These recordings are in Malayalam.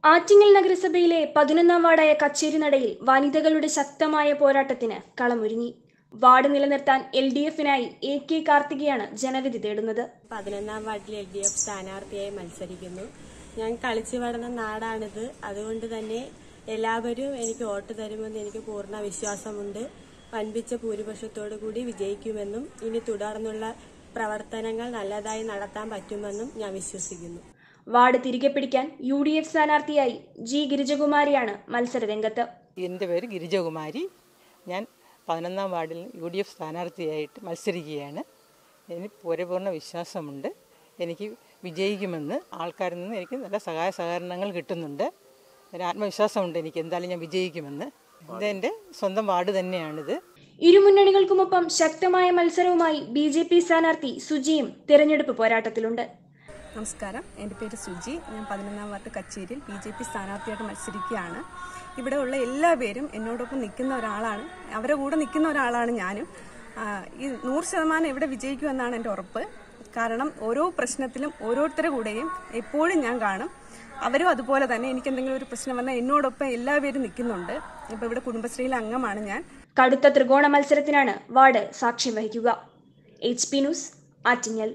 ആറ്റിങ്ങൽ നഗരസഭയിലെ പതിനൊന്നാം വാർഡായ കച്ചേരിനടയിൽ വനിതകളുടെ ശക്തമായ പോരാട്ടത്തിന് കളമൊരുങ്ങി വാർഡ് നിലനിർത്താൻ എൽ ഡി എഫിനായി എ കെ കാർത്തികയാണ് ജനവിധി തേടുന്നത് പതിനൊന്നാം വാർഡിൽ എൽ ഡി എഫ് സ്ഥാനാർത്ഥിയായി മത്സരിക്കുന്നു ഞാൻ കളിച്ചു വളർന്ന നാടാണിത് അതുകൊണ്ട് തന്നെ എല്ലാവരും എനിക്ക് വോട്ട് തരുമെന്ന് എനിക്ക് പൂർണ്ണ വിശ്വാസമുണ്ട് വൻപിച്ച ഭൂരിപക്ഷത്തോടു കൂടി വിജയിക്കുമെന്നും ഇനി തുടർന്നുള്ള പ്രവർത്തനങ്ങൾ നല്ലതായി നടത്താൻ പറ്റുമെന്നും ഞാൻ വിശ്വസിക്കുന്നു വാർഡ് തിരികെ പിടിക്കാൻ യു ഡി എഫ് സ്ഥാനാർത്ഥിയായി ജി ഗിരിജകുമാരിയാണ് മത്സരരംഗത്ത് എൻ്റെ പേര് ഗിരിജകുമാരി ഞാൻ പതിനൊന്നാം വാർഡിൽ യു ഡി എഫ് സ്ഥാനാർത്ഥിയായിട്ട് മത്സരിക്കുകയാണ് എനിക്ക് പൂരപൂർണ്ണ വിശ്വാസമുണ്ട് എനിക്ക് വിജയിക്കുമെന്ന് ആൾക്കാരിൽ നിന്ന് എനിക്ക് നല്ല സഹായ സഹകരണങ്ങൾ കിട്ടുന്നുണ്ട് ഒരു ആത്മവിശ്വാസമുണ്ട് എനിക്ക് എന്തായാലും ഞാൻ വിജയിക്കുമെന്ന് ഇതെൻ്റെ സ്വന്തം വാർഡ് തന്നെയാണിത് ഇരുമുന്നണികൾക്കുമൊപ്പം ശക്തമായ മത്സരവുമായി ബി ജെ പി സ്ഥാനാർത്ഥി സുജിയും തിരഞ്ഞെടുപ്പ് പോരാട്ടത്തിലുണ്ട് നമസ്കാരം എൻ്റെ പേര് സുജി ഞാൻ പതിനൊന്നാം വാർഡ് കച്ചേരിയിൽ ബി ജെ പി സ്ഥാനാർത്ഥിയായിട്ട് മത്സരിക്കുകയാണ് ഇവിടെ ഉള്ള എല്ലാ പേരും എന്നോടൊപ്പം നിൽക്കുന്ന ഒരാളാണ് അവരുടെ കൂടെ നിൽക്കുന്ന ഒരാളാണ് ഞാനും ആ, ഈ നൂറ് ശതമാനം ഇവിടെ വിജയിക്കുമെന്നാണ് എൻ്റെ ഉറപ്പ് കാരണം ഓരോ പ്രശ്നത്തിലും ഓരോരുത്തരുടെ കൂടെയും എപ്പോഴും ഞാൻ കാണും അവരും അതുപോലെ തന്നെ എനിക്ക് എന്തെങ്കിലും ഒരു പ്രശ്നം വന്നാൽ എന്നോടൊപ്പം എല്ലാവരും നിൽക്കുന്നുണ്ട് ഇപ്പോൾ ഇവിടെ കുടുംബശ്രീയിലെ അംഗമാണ് ഞാൻ കടുത്ത ത്രികോണ മത്സരത്തിനാണ് വാർഡ് സാക്ഷ്യം വഹിക്കുക എച്ച് പി ന്യൂസ് ആറ്റിങ്ങൽ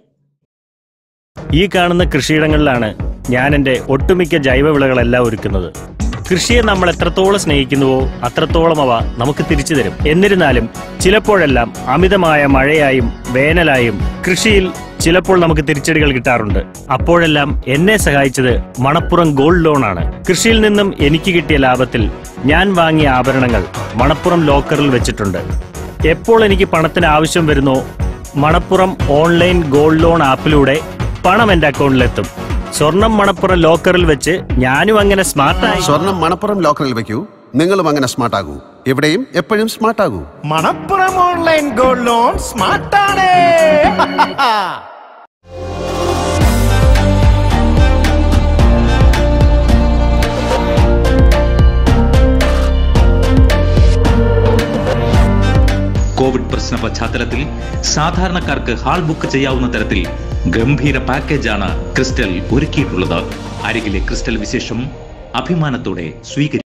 ഈ കാണുന്ന കൃഷിയിടങ്ങളിലാണ് ഞാൻ എൻ്റെ ഒട്ടുമിക്ക ജൈവവിളകളെല്ലാം ഒരുക്കുന്നത് കൃഷിയെ നമ്മൾ എത്രത്തോളം സ്നേഹിക്കുന്നുവോ അത്രത്തോളം അവ നമുക്ക് തിരിച്ചു തരും എന്നിരുന്നാലും ചിലപ്പോഴെല്ലാം അമിതമായ മഴയായും വേനലായും കൃഷിയിൽ ചിലപ്പോൾ നമുക്ക് തിരിച്ചടികൾ കിട്ടാറുണ്ട് അപ്പോഴെല്ലാം എന്നെ സഹായിച്ചത് മണപ്പുറം ഗോൾഡ് ലോൺ ആണ് കൃഷിയിൽ നിന്നും എനിക്ക് കിട്ടിയ ലാഭത്തിൽ ഞാൻ വാങ്ങിയ ആഭരണങ്ങൾ മണപ്പുറം ലോക്കറിൽ വെച്ചിട്ടുണ്ട് എപ്പോൾ എനിക്ക് പണത്തിന് ആവശ്യം വരുന്നോ മണപ്പുറം ഓൺലൈൻ ഗോൾഡ് ലോൺ ആപ്പിലൂടെ പണം എന്റെ അക്കൗണ്ടിലെത്തും സ്വർണം മണപ്പുറം ലോക്കറിൽ വെച്ച് ഞാനും അങ്ങനെ സ്മാർട്ടായി സ്വർണം മണപ്പുറം ലോക്കറിൽ വെക്കൂ നിങ്ങളും അങ്ങനെ സ്മാർട്ട് ആകൂ എവിടെയും എപ്പോഴും സ്മാർട്ട് ആകൂ മണപ്പുറം ഓൺലൈൻ ഗോൾഡ് ലോൺ സ്മാർട്ടാണ് കോവിഡ് പ്രശ്ന പശ്ചാത്തലത്തിൽ സാധാരണക്കാർക്ക് ഹാൾ ബുക്ക് ചെയ്യാവുന്ന തരത്തിൽ ഗംഭീര പാക്കേജാണ് ക്രിസ്റ്റൽ ഒരുക്കിയിട്ടുള്ളത് അരികിലെ ക്രിസ്റ്റൽ വിശേഷം അഭിമാനത്തോടെ സ്വീകരിക്കും